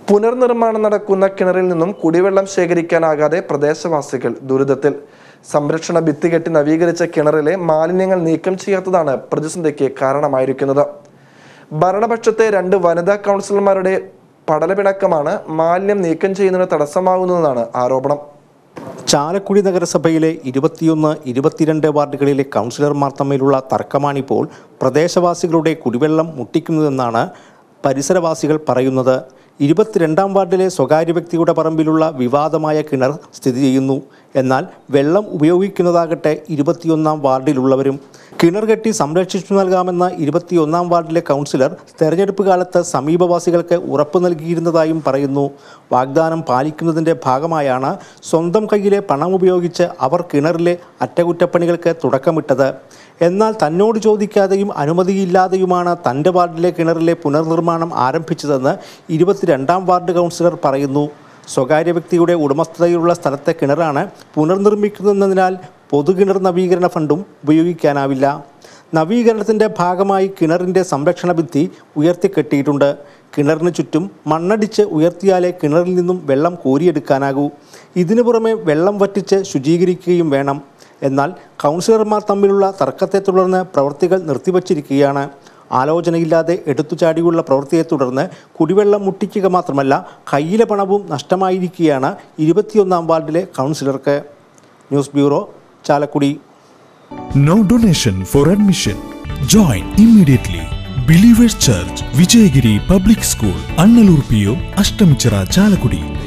പുനർനിർമ്മാണം നടക്കുന്ന കിണറിൽ നിന്നും കുടിവെള്ളം ശേഖരിക്കാനാകാതെ പ്രദേശവാസികൾ ദുരിതത്തിൽ സംരക്ഷണ ഭിത്തി കെട്ടി നവീകരിച്ച കിണറിലെ മാലിന്യങ്ങൾ നീക്കം ചെയ്യാത്തതാണ് പ്രതിസന്ധിക്ക് കാരണമായിരിക്കുന്നത് ഭരണപക്ഷത്തെ രണ്ട് വനിതാ കൗൺസിലർമാരുടെ പടലപിണക്കമാണ് മാലിന്യം നീക്കം ചെയ്യുന്നതിന് തടസ്സമാകുന്നതെന്നാണ് ആരോപണം ചാലക്കുടി നഗരസഭയിലെ ഇരുപത്തിയൊന്ന് ഇരുപത്തിരണ്ട് വാർഡുകളിലെ കൗൺസിലർമാർ തമ്മിലുള്ള തർക്കമാണിപ്പോൾ പ്രദേശവാസികളുടെ കുടിവെള്ളം മുട്ടിക്കുന്നതെന്നാണ് പരിസരവാസികൾ പറയുന്നത് ഇരുപത്തിരണ്ടാം വാർഡിലെ സ്വകാര്യ വ്യക്തിയുടെ പറമ്പിലുള്ള വിവാദമായ കിണർ സ്ഥിതി ചെയ്യുന്നു എന്നാൽ വെള്ളം ഉപയോഗിക്കുന്നതാകട്ടെ ഇരുപത്തിയൊന്നാം വാർഡിലുള്ളവരും കിണർ കെട്ടി സംരക്ഷിച്ചു നൽകാമെന്ന ഇരുപത്തിയൊന്നാം വാർഡിലെ കൗൺസിലർ തെരഞ്ഞെടുപ്പ് കാലത്ത് സമീപവാസികൾക്ക് ഉറപ്പു നൽകിയിരുന്നതായും പറയുന്നു വാഗ്ദാനം പാലിക്കുന്നതിൻ്റെ ഭാഗമായാണ് സ്വന്തം കയ്യിലെ പണം ഉപയോഗിച്ച് അവർ കിണറിലെ അറ്റകുറ്റപ്പണികൾക്ക് തുടക്കമിട്ടത് എന്നാൽ തന്നോട് ചോദിക്കാതെയും അനുമതിയില്ലാതെയുമാണ് തൻ്റെ വാർഡിലെ കിണറിലെ പുനർനിർമ്മാണം ആരംഭിച്ചതെന്ന് ഇരുപത്തിരണ്ടാം വാർഡ് കൗൺസിലർ പറയുന്നു സ്വകാര്യ വ്യക്തിയുടെ ഉടമസ്ഥതയിലുള്ള സ്ഥലത്തെ കിണറാണ് പുനർനിർമ്മിക്കുന്നതിനാൽ പൊതുകിണർ നവീകരണ ഫണ്ടും ഉപയോഗിക്കാനാവില്ല നവീകരണത്തിൻ്റെ ഭാഗമായി കിണറിൻ്റെ സംരക്ഷണ ഭിത്തി ഉയർത്തിക്കെട്ടിയിട്ടുണ്ട് കിണറിന് ചുറ്റും മണ്ണടിച്ച് ഉയർത്തിയാലേ കിണറിൽ നിന്നും വെള്ളം കോരിയെടുക്കാനാകൂ ഇതിനു പുറമെ വെള്ളം വറ്റിച്ച് ശുചീകരിക്കുകയും വേണം എന്നാൽ കൗൺസിലർമാർ തമ്മിലുള്ള തർക്കത്തെ തുടർന്ന് പ്രവൃത്തികൾ നിർത്തിവച്ചിരിക്കുകയാണ് ആലോചനയില്ലാതെ എടുത്തുചാടിയുള്ള പ്രവൃത്തിയെ തുടർന്ന് കുടിവെള്ളം മുട്ടിക്കുക മാത്രമല്ല കയ്യിലെ പണവും നഷ്ടമായിരിക്കുകയാണ് ഇരുപത്തിയൊന്നാം വാർഡിലെ കൗൺസിലർക്ക് news bureau Chalakudy No donation for admission. Join immediately. Believers Church, Vijayagiri Public School, Annalur PO, Ashtamichara, Chalakudi.